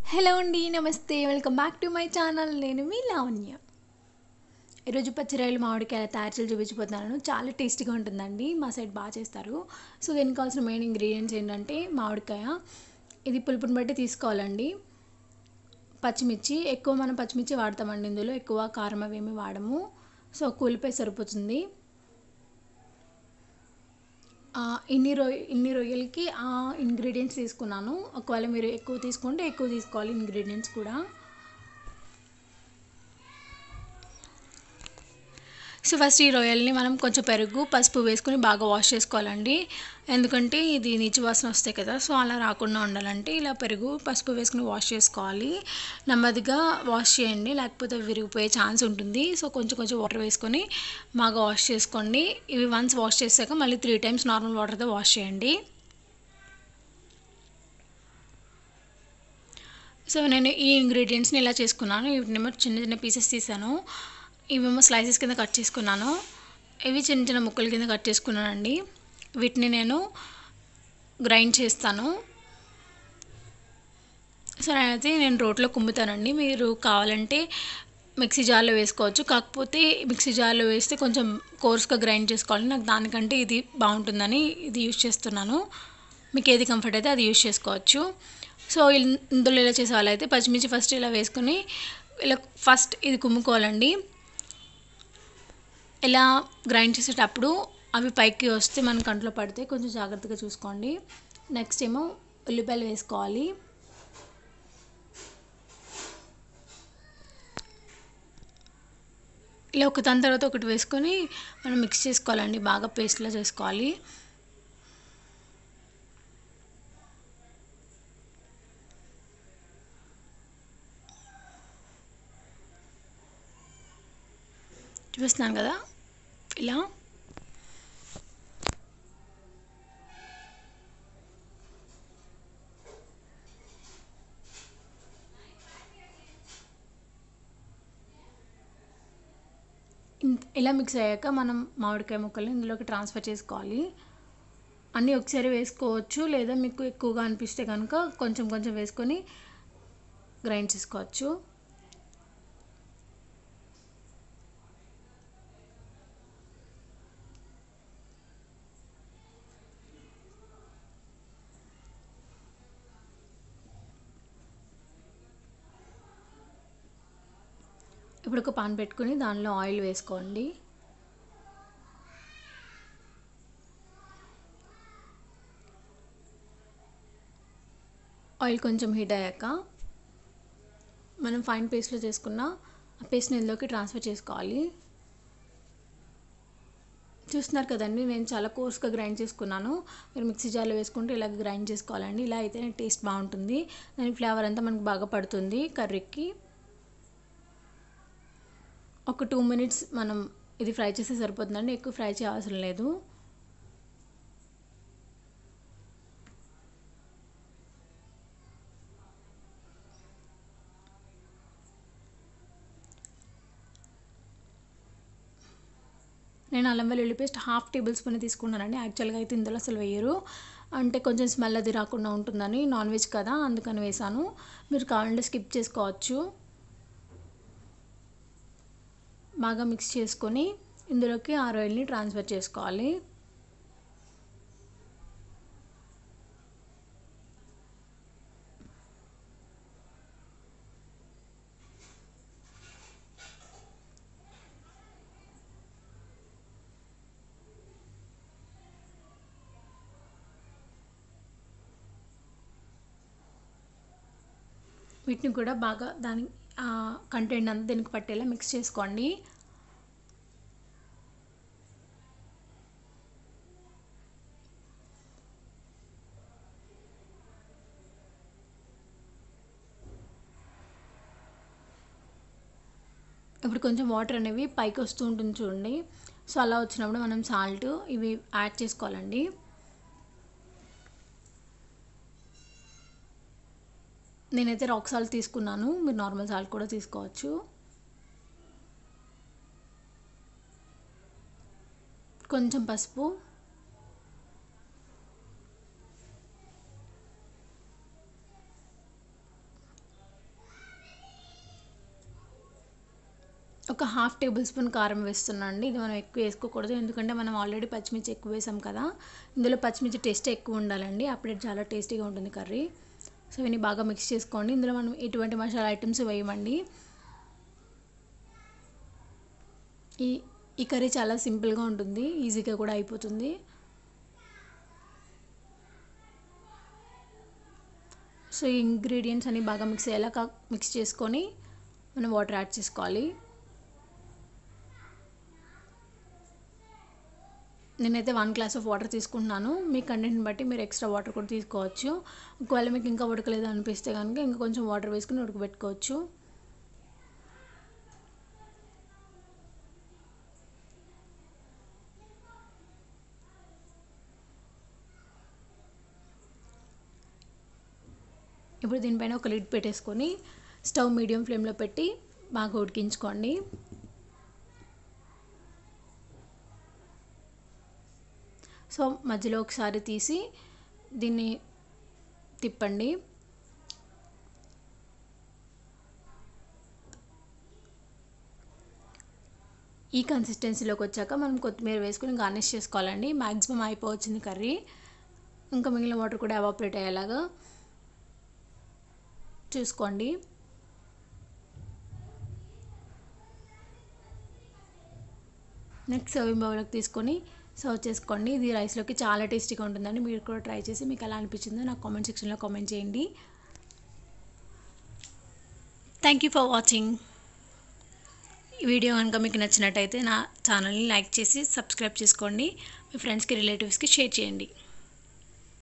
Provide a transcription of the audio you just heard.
hello అండి నమస్తే welcome back to my channel నేను మీ లావణ్య ఈరోజు పచ్చిరాయలు మామిడికాయల తయారు చేసి చూపించిపోతున్నాను చాలా టేస్టీగా ఉంటుందండి మా సైడ్ బాగా చేస్తారు సో దీనికి కావాల్సిన మెయిన్ ఇంగ్రీడియంట్స్ ఏంటంటే మామిడికాయ ఇది పులుపుని బట్టి తీసుకోవాలండి పచ్చిమిర్చి ఎక్కువ మనం పచ్చిమిర్చి వాడతామండి ఇందులో ఎక్కువ కారం అవేమి వాడము సో కూలిపై సరిపోతుంది ఆ, ఇన్ని రొయ్య ఇన్ని రొయ్యలకి ఆ ఇంగ్రీడియంట్స్ తీసుకున్నాను ఒకవేళ మీరు ఎక్కువ తీసుకుంటే ఎక్కువ తీసుకోవాలి ఇంగ్రీడియంట్స్ కూడా సో ఫస్ట్ ఈ రొయ్యల్ని మనం కొంచెం పెరుగు పసుపు వేసుకుని బాగా వాష్ చేసుకోవాలండి ఎందుకంటే ఇది నీచు వాసన వస్తాయి కదా సో అలా రాకుండా ఉండాలంటే ఇలా పెరుగు పసుపు వేసుకుని వాష్ చేసుకోవాలి నెమ్మదిగా వాష్ చేయండి లేకపోతే విరిగిపోయే ఛాన్స్ ఉంటుంది సో కొంచెం కొంచెం వాటర్ వేసుకొని బాగా వాష్ చేసుకోండి ఇవి వన్స్ వాష్ చేశాక మళ్ళీ త్రీ టైమ్స్ నార్మల్ వాటర్తో వాష్ చేయండి సో నేను ఈ ఇంగ్రీడియంట్స్ని ఇలా చేసుకున్నాను వీటినేమో చిన్న చిన్న పీసెస్ తీసాను ఇవేమో స్లైసెస్ కింద కట్ చేసుకున్నాను ఇవి చిన్న చిన్న ముక్కల కింద కట్ చేసుకున్నానండి వీటిని నేను గ్రైండ్ చేస్తాను సో నేనైతే నేను రోట్లో కుమ్ముతానండి మీరు కావాలంటే మిక్సీ జార్లో వేసుకోవచ్చు కాకపోతే మిక్సీ జార్లో వేస్తే కొంచెం కోర్స్గా గ్రైండ్ చేసుకోవాలి నాకు దానికంటే ఇది బాగుంటుందని ఇది యూజ్ చేస్తున్నాను మీకు ఏది కంఫర్ట్ అయితే అది యూజ్ చేసుకోవచ్చు సో ఇన్- ఇందులో ఇలా చేసే వాళ్ళైతే పచ్చిమిర్చి ఫస్ట్ ఇలా వేసుకొని ఇలా ఫస్ట్ ఇది కుమ్ముకోవాలండి ఇలా గ్రైండ్ చేసేటప్పుడు అవి పైకి వస్తే మన కంట్లో పడితే కొంచెం జాగ్రత్తగా చూసుకోండి నెక్స్ట్ ఏమో ఉల్లిపాయలు వేసుకోవాలి ఇలా ఒక దాని తర్వాత ఒకటి వేసుకొని మనం మిక్స్ చేసుకోవాలండి బాగా పేస్ట్లా చేసుకోవాలి చూపిస్తున్నాను కదా ఇలా ఇన్- ఇలా మిక్స్ అయ్యాక మనం మామిడికాయ ముక్కల్ని ఇందులోకి ట్రాన్స్ఫర్ చేసుకోవాలి అన్నీ ఒకసారి వేసుకోవచ్చు లేదా మీకు ఎక్కువగా అనిపిస్తే కనుక కొంచెం కొంచెం వేసుకొని గ్రైండ్ చేసుకోవచ్చు ఇప్పుడు ఒక పాన్ పెట్టుకుని దానిలో ఆయిల్ వేసుకోండి ఆయిల్ కొంచెం హీట్ అయ్యాక మనం ఫైన్ పేస్ట్లో చేసుకున్న ఆ పేస్ట్ని ఇందులోకి ట్రాన్స్ఫర్ చేసుకోవాలి చూస్తున్నారు కదండి నేను చాలా కోర్స్గా గ్రైండ్ చేసుకున్నాను మీరు మిక్సీ జార్లో వేసుకుంటే ఇలా గ్రైండ్ చేసుకోవాలండి ఇలా అయితేనే టేస్ట్ బాగుంటుంది దాని ఫ్లేవర్ అంతా మనకు బాగా పడుతుంది కర్రీకి ఒక టూ మినిట్స్ మనం ఇది ఫ్రై చేస్తే సరిపోతుందండి ఎక్కువ ఫ్రై చేయవసరం లేదు నేను అల్లం వెల్లుల్లి పేస్ట్ హాఫ్ టేబుల్ స్పూన్ తీసుకున్నానండి యాక్చువల్గా అయితే ఇందులో అసలు వేయరు అంటే కొంచెం స్మెల్ అది రాకుండా ఉంటుందని నాన్ వెజ్ కదా అందుకని వేసాను మీరు కావాలంటే స్కిప్ చేసుకోవచ్చు బాగా మిక్స్ చేసుకొని ఇందులోకి ఆ ఆయిల్ని ట్రాన్స్ఫర్ చేసుకోవాలి వీటిని కూడా బాగా దాని కంటెంట్ అంతా దీనికి పట్టేలా మిక్స్ చేసుకోండి ఇప్పుడు కొంచెం వాటర్ అనేవి పైకి వస్తూ ఉంటుంది చూడండి సో అలా వచ్చినప్పుడు మనం సాల్ట్ ఇవి యాడ్ చేసుకోవాలండి నేనైతే రాక్ సాల్ట్ తీసుకున్నాను మీరు నార్మల్ సాల్ట్ కూడా తీసుకోవచ్చు కొంచెం పసుపు ఒక హాఫ్ టేబుల్ స్పూన్ కారం వేస్తున్నాను అండి ఇది మనం ఎక్కువ వేసుకోకూడదు ఎందుకంటే మనం ఆల్రెడీ పచ్చిమిర్చి ఎక్కువ వేసాం కదా ఇందులో పచ్చిమిర్చి టేస్ట్ ఎక్కువ ఉండాలండి అప్పుడే చాలా టేస్టీగా ఉంటుంది కర్రీ సో ఇవన్నీ బాగా మిక్స్ చేసుకోండి ఇందులో మనం ఎటువంటి మసాలా ఐటమ్స్ వేయమండి ఈ ఈ కర్రీ చాలా సింపుల్గా ఉంటుంది ఈజీగా కూడా అయిపోతుంది సో ఈ ఇంగ్రీడియంట్స్ అన్ని బాగా మిక్స్ అయ్యేలా మిక్స్ చేసుకొని మనం వాటర్ యాడ్ చేసుకోవాలి నేనైతే వన్ గ్లాస్ ఆఫ్ వాటర్ తీసుకుంటున్నాను మీ కంటెంట్ని బట్టి మీరు ఎక్స్ట్రా వాటర్ కూడా తీసుకోవచ్చు ఒకవేళ మీకు ఇంకా ఉడకలేదు అనిపిస్తే కనుక ఇంకా కొంచెం వాటర్ వేసుకుని ఉడకబెట్టుకోవచ్చు ఇప్పుడు దీనిపైన ఒక లిడ్ పెట్టేసుకొని స్టవ్ మీడియం ఫ్లేమ్లో పెట్టి బాగా ఉడికించుకోండి సో మధ్యలో ఒకసారి తీసి దీన్ని తిప్పండి ఈ కన్సిస్టెన్సీలోకి వచ్చాక మనం కొత్తిమీర వేసుకుని గార్నిష్ చేసుకోవాలండి మ్యాక్సిమం అయిపోవచ్చింది కర్రీ ఇంకా మిగిలిన వాటర్ కూడా ఎవాపరేట్ అయ్యేలాగా చూసుకోండి నెక్స్ట్ సర్వింగ్ బౌల్లోకి తీసుకొని సర్వ్ చేసుకోండి ఇది రైస్లోకి చాలా టేస్టీగా ఉంటుందండి మీరు కూడా ట్రై చేసి మీకు ఎలా అనిపించిందో నాకు కామెంట్ సెక్షన్లో కామెంట్ చేయండి థ్యాంక్ యూ ఫర్ వాచింగ్ ఈ వీడియో కనుక మీకు నచ్చినట్టయితే నా ఛానల్ని లైక్ చేసి సబ్స్క్రైబ్ చేసుకోండి మీ ఫ్రెండ్స్కి రిలేటివ్స్కి షేర్ చేయండి